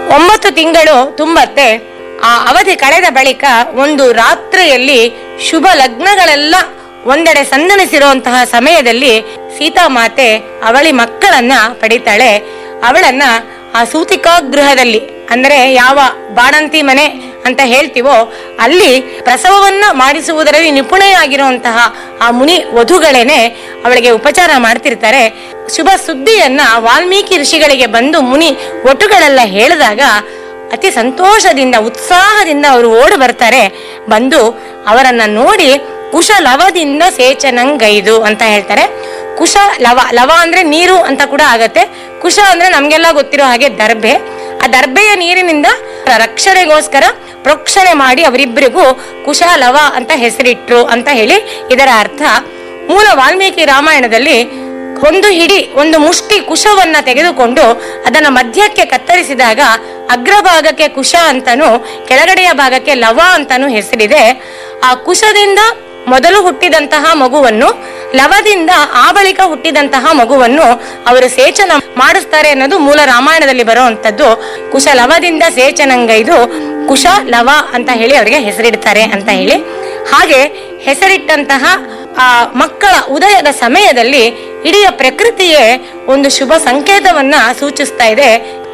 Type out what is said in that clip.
ಒಂಬತ್ತು ತಿಂಗಳು ತುಂಬತ್ತೆ ಆ ಅವಧಿ ಕಳೆದ ಬಳಿಕ ಒಂದು ರಾತ್ರಿಯಲ್ಲಿ ಶುಭ ಲಗ್ನಗಳೆಲ್ಲ ಒಂದೆಡೆ ಸಂದಣಿಸಿರುವಂತಹ ಸಮಯದಲ್ಲಿ ಸೀತಾಮಾತೆ ಅವಳಿ ಮಕ್ಕಳನ್ನ ಪಡಿತಾಳೆ ಅವಳನ್ನ ಆ ಸೂತಿಕಾಗೃಹದಲ್ಲಿ ಅಂದ್ರೆ ಯಾವ ಬಾಣಂತಿ ಮನೆ ಅಂತ ಹೇಳ್ತೀವೋ ಅಲ್ಲಿ ಪ್ರಸವವನ್ನ ಮಾಡಿಸುವುದರಲ್ಲಿ ನಿಪುಣೆಯಾಗಿರುವಂತಹ ಆ ಮುನಿ ವಧುಗಳೇನೆ ಅವಳಿಗೆ ಉಪಚಾರ ಮಾಡ್ತಿರ್ತಾರೆ ಶುಭ ಸುದ್ದಿಯನ್ನ ವಾಲ್ಮೀಕಿ ಋಷಿಗಳಿಗೆ ಬಂದು ಮುನಿ ಒಟುಗಳೆಲ್ಲ ಹೇಳಿದಾಗ ಅತಿ ಸಂತೋಷದಿಂದ ಉತ್ಸಾಹದಿಂದ ಅವರು ಓಡಿ ಬರ್ತಾರೆ ಬಂದು ಅವರನ್ನ ನೋಡಿ ಕುಶ ಲವದಿಂದ ಸೇಚನಂಗೈದು ಅಂತ ಹೇಳ್ತಾರೆ ಕುಶ ಲವ ಲವ ಅಂದ್ರೆ ನೀರು ಅಂತ ಕೂಡ ಆಗತ್ತೆ ಕುಶ ಅಂದ್ರೆ ನಮ್ಗೆಲ್ಲ ಗೊತ್ತಿರೋ ಹಾಗೆ ದರ್ಬೆ ಆ ದರ್ಬೆಯ ನೀರಿನಿಂದ ರಕ್ಷಣೆಗೋಸ್ಕರ ಪ್ರೋಕ್ಷಣೆ ಮಾಡಿ ಅವರಿಬ್ಬರಿಗೂ ಕುಶ ಲವ ಅಂತ ಹೆಸರಿಟ್ರು ಅಂತ ಹೇಳಿ ಇದರ ಅರ್ಥ ಮೂಲ ವಾಲ್ಮೀಕಿ ರಾಮಾಯಣದಲ್ಲಿ ಒಂದು ಹಿಡಿ ಒಂದು ಮುಷ್ಟಿ ಕುಶವನ್ನ ತೆಗೆದುಕೊಂಡು ಅದನ್ನ ಮಧ್ಯಕ್ಕೆ ಕತ್ತರಿಸಿದಾಗ ಅಗ್ರಭಾಗಕ್ಕೆ ಕುಶ ಅಂತಾನು ಕೆಳಗಡೆಯ ಭಾಗಕ್ಕೆ ಲವ ಅಂತಾನು ಹೆಸರಿದೆ ಆ ಕುಶದಿಂದ ಮೊದಲು ಹುಟ್ಟಿದಂತಹ ಮಗುವನ್ನು ಲವದಿಂದ ಆ ಬಳಿಕ ಹುಟ್ಟಿದಂತಹ ಮಗುವನ್ನು ಅವರು ಸೇಚನ ಮಾಡಿಸ್ತಾರೆ ಅನ್ನೋದು ಮೂಲ ರಾಮಾಯಣದಲ್ಲಿ ಬರುವಂತದ್ದು ಕುಶ ಲವದಿಂದ ಸೇಚನಂಗೈದು ಕುಶ ಲವ ಅಂತ ಹೇಳಿ ಅವರಿಗೆ ಹೆಸರಿಡ್ತಾರೆ ಅಂತ ಹೇಳಿ ಹಾಗೆ ಹೆಸರಿಟ್ಟಂತಹ ಆ ಮಕ್ಕಳ ಉದಯದ ಸಮಯದಲ್ಲಿ ಇಡೀ ಪ್ರಕೃತಿಯೇ ಒಂದು ಶುಭ ಸಂಕೇತವನ್ನ ಸೂಚಿಸ್ತಾ ಇದೆ